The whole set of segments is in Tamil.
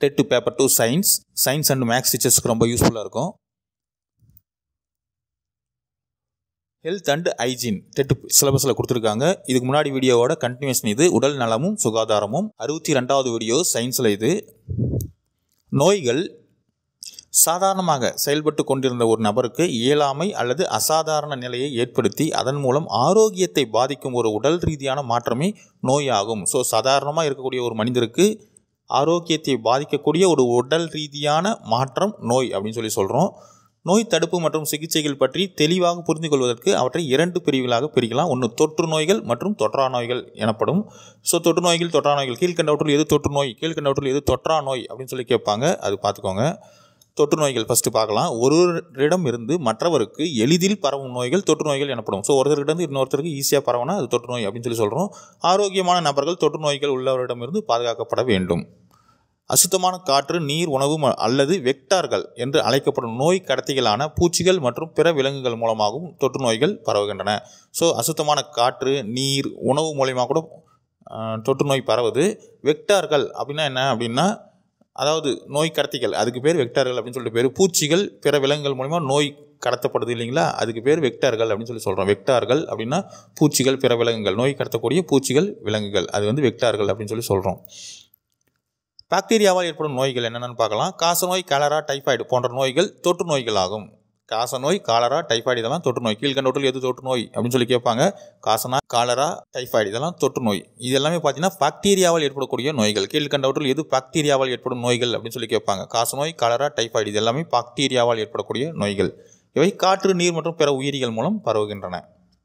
TET paper two science science and maths டீச்சர்ஸ்க்கு ரொம்ப யூஸ்ஃபுல்லாக இருக்கும் ஹெல்த் அண்ட் ஹைஜீன் டெட்டு சிலபஸில் கொடுத்துருக்காங்க இதுக்கு முன்னாடி வீடியோவோட கண்டினியூஷன் இது உடல் நலமும் சுகாதாரமும் அறுபத்தி ரெண்டாவது வீடியோ சயின்ஸில் இது நோய்கள் சாதாரணமாக செயல்பட்டு கொண்டிருந்த ஒரு நபருக்கு இயலாமை அல்லது அசாதாரண நிலையை ஏற்படுத்தி அதன் மூலம் ஆரோக்கியத்தை பாதிக்கும் ஒரு உடல் ரீதியான மாற்றமே நோயாகும் ஸோ சாதாரணமாக இருக்கக்கூடிய ஒரு மனிதருக்கு ஆரோக்கியத்தை பாதிக்கக்கூடிய ஒரு உடல் ரீதியான மாற்றம் நோய் அப்படின்னு சொல்லி சொல்கிறோம் நோய் தடுப்பு மற்றும் சிகிச்சைகள் பற்றி தெளிவாக புரிந்து கொள்வதற்கு அவற்றை இரண்டு பிரிவுகளாக பிரிக்கலாம் ஒன்று தொற்று நோய்கள் மற்றும் தொற்றா நோய்கள் எனப்படும் ஸோ தொற்று நோய்கள் தொற்றா நோய்கள் கீழ்கண்டவற்றில் எது தொற்று நோய் கீழ்கண்டவற்றில் எது தொற்றா நோய் அப்படின்னு சொல்லி கேட்பாங்க அது பார்த்துக்கோங்க தொற்று நோய்கள் ஃபஸ்ட்டு பார்க்கலாம் ஒருவரிடம் இருந்து மற்றவருக்கு எளிதில் பரவும் நோய்கள் தொற்று நோய்கள் எனப்படும் ஸோ ஒருத்தர்கிட்ட இன்னொருத்தருக்கு ஈஸியாக பரவுனா அது தொற்று நோய் அப்படின்னு சொல்லி சொல்கிறோம் ஆரோக்கியமான நபர்கள் தொற்று நோய்கள் உள்ளவரிடமிருந்து பாதுகாக்கப்பட வேண்டும் அசுத்தமான காற்று நீர் உணவு ம- அல்லது வெக்டார்கள் என்று அழைக்கப்படும் நோய் கடத்திகளான பூச்சிகள் மற்றும் பிற விலங்குகள் மூலமாகவும் தொற்று நோய்கள் பரவுகின்றன ஸோ அசுத்தமான காற்று நீர் உணவு மூலயமா கூட ஆஹ், தொற்று நோய் பரவுது வெக்டார்கள் அப்படின்னா என்ன அப்படின்னா அதாவது நோய் கடத்திகள் அதுக்கு பேர் வெக்டார்கள் அப்படின்னு சொல்லிட்டு பேர் பூச்சிகள் பிற விலங்குகள் மூலமா நோய் கடத்தப்படுது இல்லைங்களா அதுக்கு பேர் வெக்டார்கள் அப்படின்னு சொல்லி சொல்கிறோம் வெக்டார்கள் அப்படின்னா பூச்சிகள் பிற விலங்குகள் நோய் கடத்தக்கூடிய பூச்சிகள் விலங்குகள் அது வந்து வெக்டார்கள் அப்படின்னு சொல்லி சொல்கிறோம் பாக்டீரியாவால் ஏற்படும் நோய்கள் என்னென்னு பார்க்கலாம் காசநோய் கலரா டைஃபாய்டு போன்ற நோய்கள் தொற்று நோய்கள் ஆகும் காசநோய் காலரா டைஃபாய்டு இதெல்லாம் தொற்று நோய் கீழ்கண்டோட்டில் எது தொற்று நோய் அப்படின்னு சொல்லி கேட்பாங்க காசனா காலரா டைஃபாய்டு இதெல்லாம் தொற்று நோய் இது எல்லாமே பார்த்தீங்கன்னா பாக்டீரியாவால் ஏற்படக்கூடிய நோய்கள் கீழ்கண்டவற்றில் எது பாக்டீரியாவால் ஏற்படும் நோய்கள் அப்படின்னு சொல்லி கேட்பாங்க காசநோய் காலரா டைஃபாய்டு இது எல்லாமே பாக்டீரியாவால் ஏற்படக்கூடிய நோய்கள் இவை காற்று நீர் மற்றும் பிற உயிரிகள் மூலம் பரவுகின்றன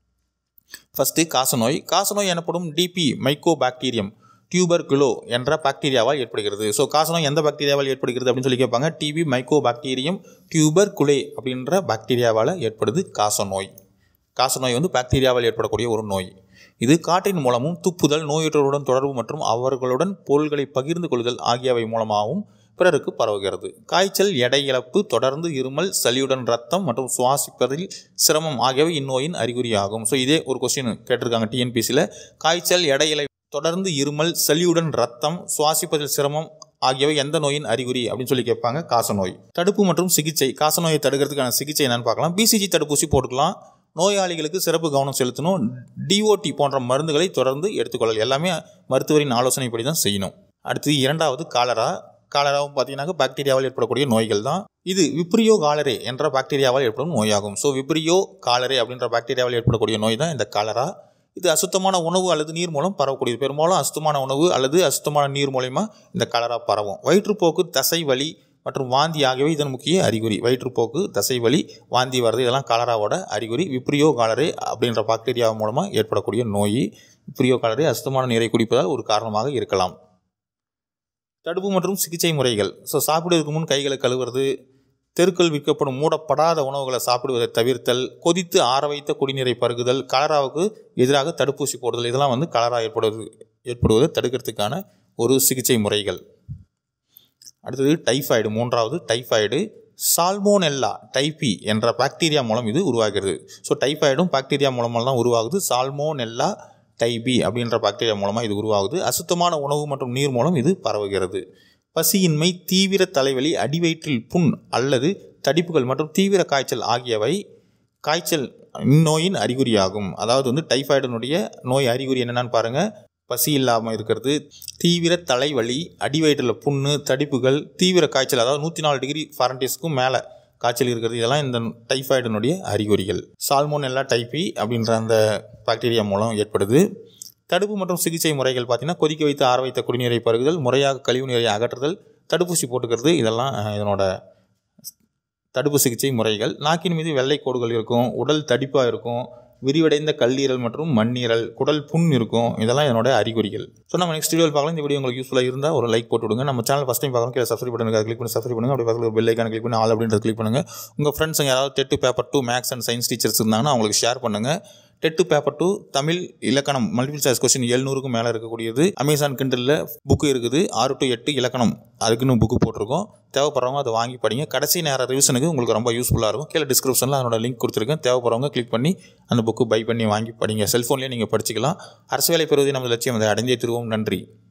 ஃபஸ்ட்டு காசநோய் காசநோய் எனப்படும் டிபி மைக்கோ பாக்டீரியம் டியூபர்குலோ என்ற பாக்டீரியாவால் ஏற்படுகிறது ஸோ காசநோய் எந்த பாக்டீரியாவால் ஏற்படுகிறது அப்படின்னு சொல்லி கேட்பாங்க TB mycobacterium tuberculae அப்படின்ற பாக்டீரியாவால் ஏற்படுது காசநோய் காசநோய் வந்து பாக்டீரியாவால் ஏற்படக்கூடிய ஒரு நோய் இது காற்றின் மூலமும் துப்புதல் நோயுற்றவருடன் தொடர்பு மற்றும் அவர்களுடன் பொருள்களை பகிர்ந்து கொள்ளுதல் ஆகியவை மூலமாகவும் பிறருக்கு பரவுகிறது காய்ச்சல் எடை இழப்பு தொடர்ந்து இருமல் சளியுடன் ரத்தம் மற்றும் சுவாசிப்பதில் சிரமம் ஆகியவை இந்நோயின் அறிகுறியாகும் ஸோ இதே ஒரு கொஸ்டின் கேட்டிருக்காங்க டிஎன்பிசியில் காய்ச்சல் எடை இழை தொடர்ந்து இருமல் சளியுடன் ரத்தம் சுவாசிப்பதில் சிரமம் ஆகியவை எந்த நோயின் அறிகுறி அப்படின்னு சொல்லி கேட்பாங்க காசநோய் தடுப்பு மற்றும் சிகிச்சை காசநோயை தடுக்கிறதுக்கான சிகிச்சை என்னன்னு பார்க்கலாம் பிசிஜி தடுப்பூசி போட்டுக்கலாம் நோயாளிகளுக்கு சிறப்பு கவனம் செலுத்தணும் டிஓடி போன்ற மருந்துகளை தொடர்ந்து எடுத்துக்கொள்ளல் எல்லாமே மருத்துவரின் ஆலோசனைப்படி தான் செய்யணும் அடுத்து இரண்டாவது காலரா காலராவும் பார்த்தீங்கன்னா பாக்டீரியாவால் ஏற்படக்கூடிய நோய்கள் தான் இது விப்ரியோ காலரே என்ற பாக்டீரியாவால் ஏற்படும் நோயாகும் ஸோ விப்ரியோ காலரே அப்படின்ற பாக்டீரியாவால் ஏற்படக்கூடிய நோய் தான் இந்த காலரா இது அசுத்தமான உணவு அல்லது நீர் மூலம் பரவக்கூடியது பெரும்பாலும் அசுத்தமான உணவு அல்லது அசுத்தமான நீர் மூலயமா இந்த கலரா பரவும் வயிற்றுப்போக்கு தசை வலி மற்றும் வாந்தி ஆகியவை இதன் முக்கிய அறிகுறி வயிற்றுப்போக்கு தசை வலி வாந்தி வர்றது இதெல்லாம் காலராவோட அறிகுறி விப்ரியோ காலரே அப்படின்ற பாக்டீரியா மூலமாக ஏற்படக்கூடிய நோய் விப்ரியோ காலரே அசுத்தமான நீரை குடிப்பதால் ஒரு காரணமாக இருக்கலாம் தடுப்பு மற்றும் சிகிச்சை முறைகள் ஸோ சாப்பிடுவதற்கு முன் கைகளை கழுவுறது தெருக்கள் விற்கப்படும் மூடப்படாத உணவுகளை சாப்பிடுவதை தவிர்த்தல் கொதித்து ஆற வைத்த குடிநீரை பருகுதல் கலராவுக்கு எதிராக தடுப்பூசி போடுதல் இதெல்லாம் வந்து கலரா ஏற்படுவது ஏற்படுவதை தடுக்கிறதுக்கான ஒரு சிகிச்சை முறைகள் அடுத்தது டைஃபாய்டு மூன்றாவது டைஃபாய்டு சால்மோனெல்லா டைபி என்ற பாக்டீரியா மூலம் இது உருவாகிறது ஸோ டைஃபாய்டும் பாக்டீரியா மூலமாக தான் உருவாகுது சால்மோனெல்லா டைபி அப்படின்ற பாக்டீரியா மூலமாக இது உருவாகுது அசுத்தமான உணவு மற்றும் நீர் மூலம் இது பரவுகிறது பசியின்மை தீவிர தலைவலி அடிவயிற்றில் புண் அல்லது தடிப்புகள் மற்றும் தீவிர காய்ச்சல் ஆகியவை காய்ச்சல் இந்நோயின் அறிகுறியாகும் அதாவது வந்து டைஃபாய்டினுடைய நோய் அறிகுறி என்னென்னு பாருங்கள் பசி இல்லாமல் இருக்கிறது தீவிர தலைவலி அடிவயிற்றில் புண்ணு தடிப்புகள் தீவிர காய்ச்சல் அதாவது நூற்றி நாலு டிகிரி ஃபாரன்டிஸ்க்கும் மேலே காய்ச்சல் இருக்கிறது இதெல்லாம் இந்த டைஃபாய்டினுடைய அறிகுறிகள் சால்மோனெல்லா டைபி அப்படின்ற அந்த பாக்டீரியா மூலம் ஏற்படுது தடுப்பு மற்றும் சிகிச்சை முறைகள் பார்த்தீங்கன்னா கொதிக்க வைத்து ஆற வைத்த குடிநீரை பருகுதல் முறையாக கழிவு நீரை அகற்றுதல் தடுப்பூசி போட்டுக்கிறது இதெல்லாம் அஹ், இதனோட தடுப்பு சிகிச்சை முறைகள் நாக்கின் மீது வெள்ளை கோடுகள் இருக்கும் உடல் தடிப்பாக இருக்கும் விரிவடைந்த கல்லீரல் மற்றும் மண்ணீரல் குடல் புண் இருக்கும் இதெல்லாம் என்னோட அறிகுறிகள் ஸோ நம்ம நெக்ஸ்ட் வீடியோவில் பார்க்கலாம் இந்த வீடியோ உங்களுக்கு யூஸ்ஃபுல்லாக இருந்தால் ஒரு லைக் போட்டு விடுங்க நம்ம சேனல் ஃபஸ்ட் டைம் பார்க்கலாம் கீழே சப்ஸ்கிரைப் பண்ணுங்க கிளிக் பண்ணி சப்ஸ்கிரைப் பண்ணுங்க அப்படி பக்கத்தில் பெல் ஐக்கான கிளிக் பண்ணி ஆல் அப்படின்றது கிளிக் பண்ணுங்க உங்கள் ஃப்ரெண்ட்ஸுங்க யாராவது TET paper two maths and science teachers இருந்தாங்கன்னா அவங்களுக்கு ஷேர் பண்ணுங்க டெட்டு பேப்பர் டூ தமிழ் இலக்கணம் மல்டிபிள் சாய்ஸ் கொஸ்டின் எழுநூறுக்கும் மேலே இருக்கக்கூடியது அமேசான் கிண்டலில் புக்கு இருக்குது ஆறு டு எட்டு இலக்கணம் அதுக்குன்னு புக்கு போட்டிருக்கோம் தேவைப்படுறவங்க அதை வாங்கி படிங்க கடைசி நேர ரிவிஷனுக்கு உங்களுக்கு ரொம்ப யூஸ்ஃபுல்லாக இருக்கும் கீழே டிஸ்கிரிப்ஷனில் அதனோட லிங்க் கொடுத்துருக்கேன் தேவைப்படுறவங்க கிளிக் பண்ணி அந்த புக்கு பை பண்ணி வாங்கி படிங்க செல்ஃபோன்லேயே நீங்கள் படிச்சிக்கலாம் அரசு வேலை பெறுவதை நமது லட்சியம் அதை அடைந்தே திருவோம் நன்றி